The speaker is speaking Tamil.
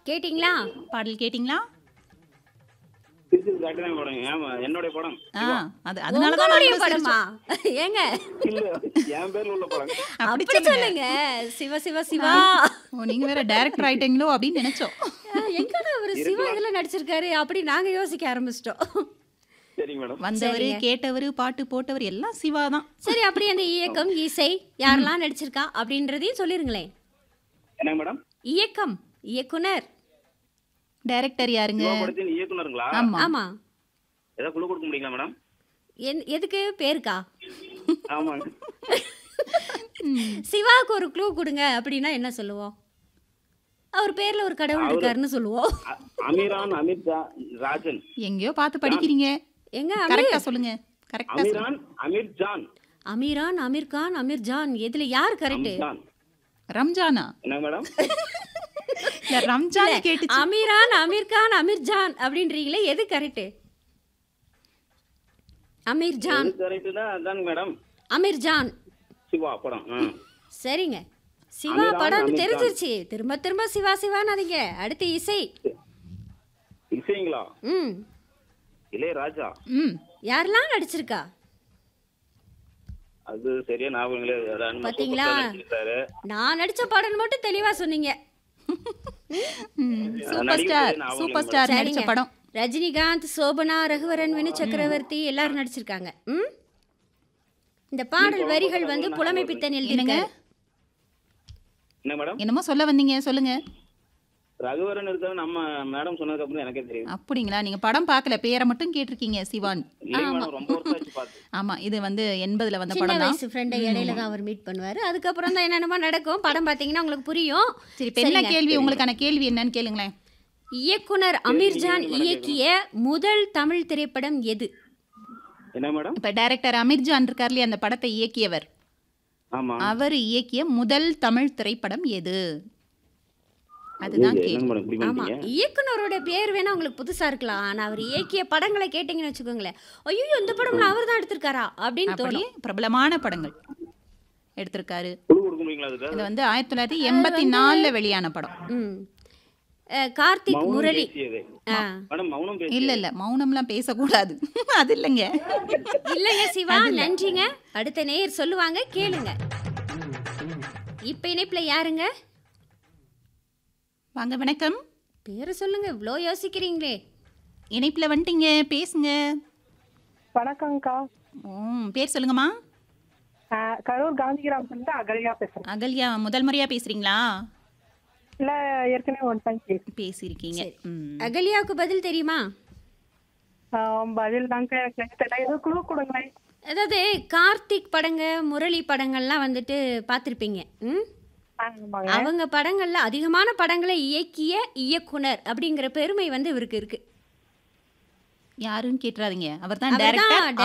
கேட்டிங்களா பாடல் கேட்டிங்களா திருச்சி காட்டு தான் படம் ஏன் என்னுடைய படம் ஆ அது அதனால தான் உங்களுடைய நாங்களும் படமா ஏங்க இல்ல என் பேர்ல உள்ள படம் அப்படி அப்படி சொல்லுங்க சிவ சிவ சிவா ஓ நீங்க வேற டைரக்டர் ஆயிட்டீங்களோ அப்படின்னு நினைச்சோம் எங்கடா அவரு சிவா இதுல நடிச்சிருக்காரு அப்படி நாங்க யோசிக்க ஆரம்பிச்சிட்டோம் சரிங்க மேடம் வந்தவரு கேட்டவரு பாட்டு போட்டவர் எல்லாம் சிவா தான் சரி அப்படி அந்த இயக்கம் இசை யாரெல்லாம் நடிச்சிருக்கா அப்படின்றதையும் சொல்லிருங்களேன் என்னங்க மேடம் இயக்கம் இயக்குனர் டைரக்டர் யாருங்க சிவா படத்தின் இயக்குனருங்களா ஆமா ஆமா ஏதாவது குழு கொடுக்க முடியுங்களா மேடம் என்- எதுக்கு பேருக்கா ஆமாங்க சிவாவுக்கு ஒரு க்ளூ கொடுங்க அப்படின்னா என்ன சொல்லுவோம் அவர் பேர்ல ஒரு கடவுள் இருக்காருன்னு சொல்லுவோம் அ- அமீரான் அமித் ஜா- ராஜன் எங்கேயோ பார்த்து படிக்கிறீங்க எங்க கரெக்டா சொல்லுங்க கரெக்டா அமீரான் அமீர் ஜான் அமீரான் அமீர் கான் அமீர் ஜான் இதுல யார் கரெக்ட் ஜான் ரம்ஜானா என்ன மேடம் இல்ல ரம்ஜான் கேட்டுச்சு அமீரான் அமீர் கான் அமீர் ஜான் அப்படின்றீங்களே எது கரெக்ட் அமீர் ஜான் கரெக்ட் தான் அதாங்க மேடம் அமீர் ஜான் சிவா படம் ஆ. சரிங்க சிவா அமீரான், படம் அமீர் ஜான். தெரிஞ்சிருச்சு திரும்ப திரும்ப சிவா சிவான்னு அதிங்க அடுத்து இசை இசைங்களா ம் இளையராஜா ம் யாரெல்லாம் நடிச்சிருக்கா அது சரியா ஞாபகம் இல்ல அதான் பாத்தீங்களா? சூப்பர் ஸ்டார் நடிச்சிருக்காரு. நான் நடிச்ச படம் மட்டும் தெளிவா சொன்னீங்க சூப்பர் நடிகர் ஸ்டார் பேரு ஞாபகம் சூப்பர் இல்ல ஸ்டார் நடிச்ச சரிங்க. படம் ரஜினிகாந்த் சோபனா ரகுவரன் வினு சக்கரவர்த்தி எல்லாரும் நடிச்சிருக்காங்க ம் இந்த பாடல் வரிகள் வந்து புலமை பித்தன் எழுதிருக்காங்க என்ன மேடம் என்னமோ சொல்ல வந்தீங்க சொல்லுங்க ரகுவரன் இருக்காரு நம்ம மேடம் சொன்னதுக்கு அப்புறம் எனக்கே தெரியும் அப்படிங்களா நீங்க படம் பார்க்கல பேரை மட்டும் கேட்டிருக்கீங்க சிவான் இல்லைங்க மேடம் ரொம்ப வருஷம் ஆச்சு பார்த்து ஆமா இது வந்து எண்பதுல வந்த சின்ன படம் தான் வயசு ஃப்ரெண்டை இடையில தான் அவர் மீட் பண்ணுவாரு அதுக்கப்புறம் தான் என்னென்னமோ நடக்கும் படம் பார்த்தீங்கன்னா உங்களுக்கு புரியும் சரி இப்ப என்ன கேள்வி உங்களுக்கான கேள்வி என்னன்னு கேளுங்களேன் இயக்குனர் அமீர்ஜான் இயக்கிய முதல் தமிழ் திரைப்படம் எது என்ன மேடம் இப்ப டைரக்டர் அமீர்ஜான் இருக்கார் இல்லையா அந்த படத்தை இயக்கியவர் ஆமா அவர் இயக்கிய முதல் தமிழ் திரைப்படம் எது அதுதான் என்ன கேள்வி மேடம் இப்படி ஆமா பண்ணிட்டீங்க இயக்குனரோட பேர் வேணா உங்களுக்கு புதுசா இருக்கலாம் ஆனா அவர் இயக்கிய படங்களை கேட்டீங்கன்னு வச்சுக்கோங்களேன் ஐயோ இந்த படம் அவர் தான் எடுத்திருக்காரா அப்படின்னு அப்படி தோணும் பிரபலமான படங்கள் எடுத்திருக்காரு குழு கொடுக்க முடியுங்களா அதுக்கு இது வந்து ஆயிரத்தி தொள்ளாயிரத்தி எண்பத்தி நாலுல வெளியான படம் ம் அஹ், கார்த்திக் மௌனம் முரளி பேசியது ஆ. மேடம் மௌனம் பேசி இல்ல இல்ல மௌனம்லாம் பேசக்கூடாது அது இல்லைங்க இல்லைங்க சிவா நன்றிங்க அடுத்த நேயர் சொல்லுவாங்க கேளுங்க இப்ப இணைப்புல யாருங்க வாங்க வணக்கம் பேரை சொல்லுங்க இவ்வளோ யோசிக்கிறீங்களே இணைப்புல வந்துட்டீங்க பேசுங்க வணக்கம்க்கா ம் பேர் சொல்லுங்கம்மா ஆஹ் கரூர் காந்திகிராம் இருந்து அகல்யா பேசுறேன் அகல்யா முதல் முறையா பேசுறீங்களா இல்ல ஏற்கனவே ஒன் டைம் பேசி பேசியிருக்கீங்க ம் அகல்யாவுக்கு பதில் தெரியுமா பதில் தாங்க எனக்கு தெரியல ஏதோ குழு கொடுங்களேன் அதாவது கார்த்திக் படங்க முரளி படங்கள்லாம் வந்துட்டு பார்த்துருப்பீங்க ம் ஆமாங்க அவங்க படங்கள்ல அதிகமான படங்களை இயக்கிய இயக்குனர் அப்படிங்கிற பெருமை வந்து இவருக்கு இருக்கு யாருன்னு கேட்டுறாதீங்க அவர் தான் அவர்தான் டைரக்டர்